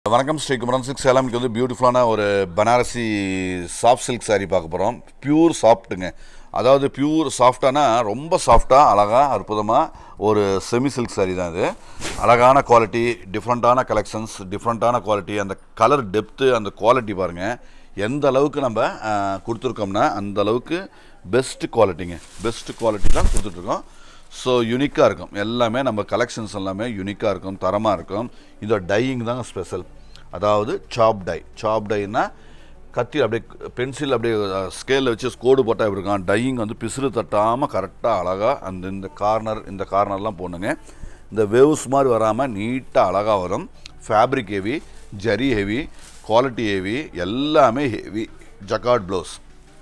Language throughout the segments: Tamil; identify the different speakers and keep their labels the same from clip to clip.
Speaker 1: வணக்கம் ஸ்ரீ குமரன் சில்க் சேலம் இன்னைக்கு வந்து பியூட்டிஃபுல்லான ஒரு பனாரசி சாஃப்ட் சில்க் saree பார்க்க போகிறோம் பியூர் சாஃப்ட்டுங்க அதாவது பியூர் சாஃப்டானா ரொம்ப சாஃப்டாக அழகாக அற்புதமாக ஒரு செமி சில்க் saree தான் இது அழகான குவாலிட்டி டிஃப்ரெண்ட்டான கலெக்ஷன்ஸ் டிஃப்ரெண்ட்டான குவாலிட்டி அந்த கலர் டெப்த்து அந்த குவாலிட்டி பாருங்கள் எந்த அளவுக்கு நம்ம அஹ், கொடுத்துருக்கோம்னா அந்த அளவுக்கு பெஸ்ட் குவாலிட்டிங்க பெஸ்ட் குவாலிட்டி தான் கொடுத்துட்ருக்கோம் ஸோ யூனிக்காக இருக்கும் எல்லாமே நம்ம கலெக்ஷன்ஸ் எல்லாமே யூனிக்காக இருக்கும் தரமாக இருக்கும் இதோட டையிங் தான் ஸ்பெஷல் அதாவது சாப் டை சாப் டைனா கத்தி அப்படியே பென்சில் அப்படியே ஸ்கேலில் வச்சு கோடு போட்டால் எப்படி இருக்கும் டையிங் வந்து பிசுறு தட்டாமல் கரெக்டாக அழகாக அந்த இந்த கார்னர் இந்த கார்னர்லாம் போடணுங்க இந்த வேவ்ஸ் மாதிரி வராமல் நீட்டாக அழகாக வரும் fabric heavy zari heavy quality heavy எல்லாமே ஹெவி ஜக்கார்ட் ப்ளவுஸ்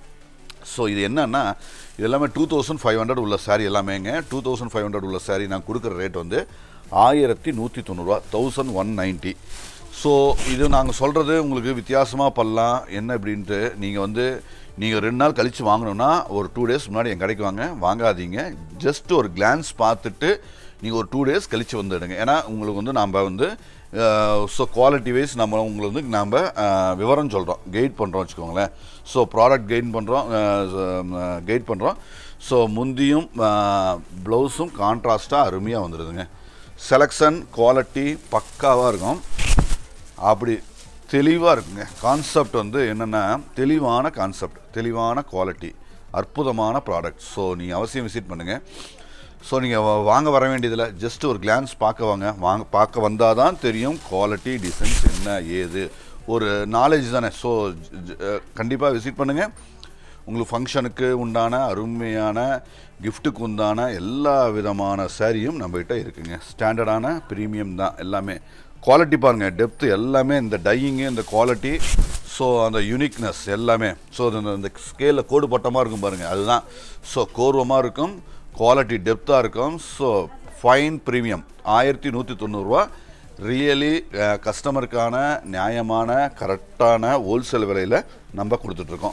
Speaker 1: ஸோ இது என்னன்னா இது எல்லாமே டூ தௌசண்ட் ஃபைவ் ஹண்ட்ரட் உள்ள saree எல்லாமேங்க டூ தௌசண்ட் ஃபைவ் ஹண்ட்ரட் உள்ள saree நான் கொடுக்குற ரேட் வந்து ஆயிரத்தி நூற்றி தொண்ணூறுரூவா தௌசண்ட் ஒன் நைன்ட்டி ஸோ இது நாங்கள் சொல்கிறது உங்களுக்கு வித்தியாசமாக பண்ணலாம் என்ன அப்படின்ட்டு நீங்கள் வந்து நீங்கள் ரெண்டு நாள் கழித்து வாங்கணும்னா ஒரு டூ டேஸ் முன்னாடி என் கடைக்கு வாங்க வாங்காதீங்க ஜஸ்ட் ஒரு கிளான்ஸ் பார்த்துட்டு நீங்கள் ஒரு டூ டேஸ் கழித்து வந்துடுங்க ஏன்னா உங்களுக்கு வந்து நம்ம வந்து ஸோ குவாலிட்டி வைஸ் நம்ம உங்களுக்கு வந்து நாம் விவரம் சொல்கிறோம் கைட் பண்ணுறோம் வச்சுக்கோங்களேன் ஸோ ப்ராடக்ட் கைட் பண்ணுறோம் கைட் பண்ணுறோம் ஸோ முந்தியும் ப்ளவுஸும் கான்ட்ராஸ்ட்டாக அருமையாக வந்துடுதுங்க செலெக்ஷன் குவாலிட்டி பக்காவாக இருக்கும் அப்படி தெளிவாக இருக்குங்க கான்செப்ட் வந்து என்னென்னா தெளிவான கான்செப்ட் தெளிவான குவாலிட்டி அற்புதமான ப்ராடக்ட் ஸோ நீங்கள் அவசியம் விசிட் பண்ணுங்கள் ஸோ நீங்கள் வாங்க வர வேண்டியதில்லை ஜஸ்ட் ஒரு கிளான்ஸ் பார்க்க வாங்க வாங்க பார்க்க வந்தால் தான் தெரியும் குவாலிட்டி டிசைன்ஸ் என்ன ஏது ஒரு நாலேஜ் தானே ஸோ கண்டிப்பாக விசிட் பண்ணுங்கள் உங்களுக்கு ஃபங்க்ஷனுக்கு உண்டான அருமையான கிஃப்ட்டுக்கு உண்டான எல்லா விதமான சாரியும் நம்மகிட்ட இருக்குங்க ஸ்டாண்டர்டான ப்ரீமியம் தான் எல்லாமே குவாலிட்டி பாருங்கள் டெப்த்து எல்லாமே இந்த டையிங்கு இந்த குவாலிட்டி ஸோ அந்த யூனிக்னஸ் எல்லாமே ஸோ இந்த இந்த ஸ்கேலில் கோடு பட்டமாக இருக்கும் பாருங்கள் அதுதான் ஸோ கோர்வமாக இருக்கும் குவாலிட்டி டெப்த்தாக இருக்கும் ஸோ ஃபைன் ப்ரீமியம் ஆயிரத்தி நூற்றி தொண்ணூறுரூவா ரியலி கஸ்டமருக்கான நியாயமான கரெக்டான ஹோல்சேல் விலையில் நம்ம கொடுத்துட்ருக்கோம்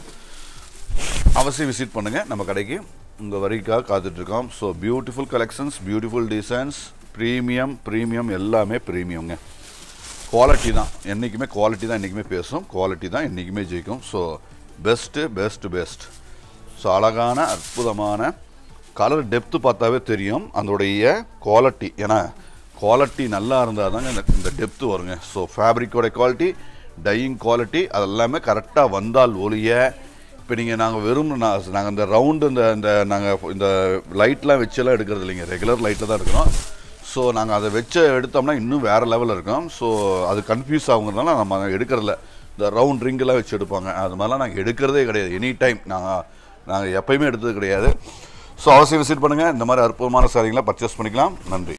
Speaker 1: அவசியம் விசிட் பண்ணுங்கள் நம்ம கடைக்கு உங்கள் வரிக்காக காத்துட்ருக்கோம் so beautiful collections beautiful designs premium premium எல்லாமே ப்ரீமியம்ங்க குவாலிட்டி தான் என்றைக்குமே குவாலிட்டி தான் என்றைக்குமே பேசும் குவாலிட்டி தான் என்றைக்குமே ஜெயிக்கும் so best best best so அழகான அற்புதமான கலர் டெப்த்து பார்த்தாவே தெரியும் அதோடைய குவாலிட்டி ஏன்னா குவாலிட்டி நல்லா இருந்தால் தாங்க இந்த இந்த டெப்த்து வருங்க ஸோ ஃபேப்ரிக்கோட குவாலிட்டி டையிங் குவாலிட்டி அதெல்லாமே கரெக்டாக வந்தால் ஒழிய இப்போ நீங்கள் நாங்கள் வெறும் நாங்கள் இந்த ரவுண்டு இந்த இந்த நாங்கள் இந்த லைட்லாம் வச்செல்லாம் எடுக்கிறது இல்லைங்க ரெகுலர் லைட்டில் தான் இருக்கிறோம் ஸோ நாங்கள் அதை வச்சு எடுத்தோம்னா இன்னும் வேறு லெவலில் இருக்கும் ஸோ அது கன்ஃபியூஸ் ஆகுங்கிறதுனால நம்ம எடுக்கிறதில்ல இந்த ரவுண்ட் ரிங்கெல்லாம் வச்சு எடுப்பாங்க அது மாதிரிலாம் நாங்கள் எடுக்கிறதே கிடையாது எனி டைம் நாங்கள் நாங்கள் எப்பயுமே எடுத்தது கிடையாது ஸோ அவசியம் விசிட் பண்ணுங்கள் இந்த மாதிரி அற்புதமான சாரிங்களை பர்ச்சேஸ் பண்ணிக்கலாம் நன்றி